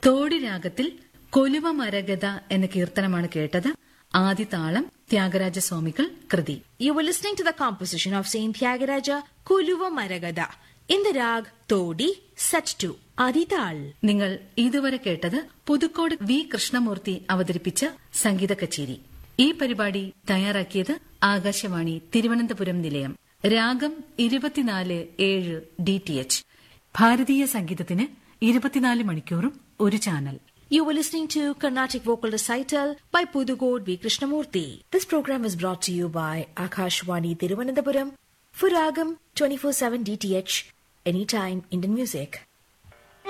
തോടി രാഗത്തിൽ കൊലുവ മരഗത എന്ന കീർത്തനമാണ് കേട്ടത് ആദിതാളം ത്യാഗരാജസ്വാമികൾ കൃതി You were listening to the composition of Saint Tyagaraja Kuluva Maragada in the rag Todi set to Adital. നിങ്ങൾ ഇതുവരെ കേട്ടത് പുതുക്കോട് വി കൃഷ്ണമൂർത്തി അവതരിപ്പിച്ച സംഗീത കച്ചേരി ഈ പരിപാടി തയ്യാറാക്കിയത് ആകാശവാണി തിരുവനന്തപുരം നിലയം രാഗം ഇരുപത്തിനാല് ഏഴ് ഡി ടി എച്ച് ഭാരതീയ സംഗീതത്തിന് ഇരുപത്തിനാല് മണിക്കൂറും ഒരു channel You were listening to Carnatic Vocal Recital by Pudugod V. Krishnamurti. This program was brought to you by Akashwani Tiruvananthapuram for Ragam 24-7 DTH, anytime Indian music.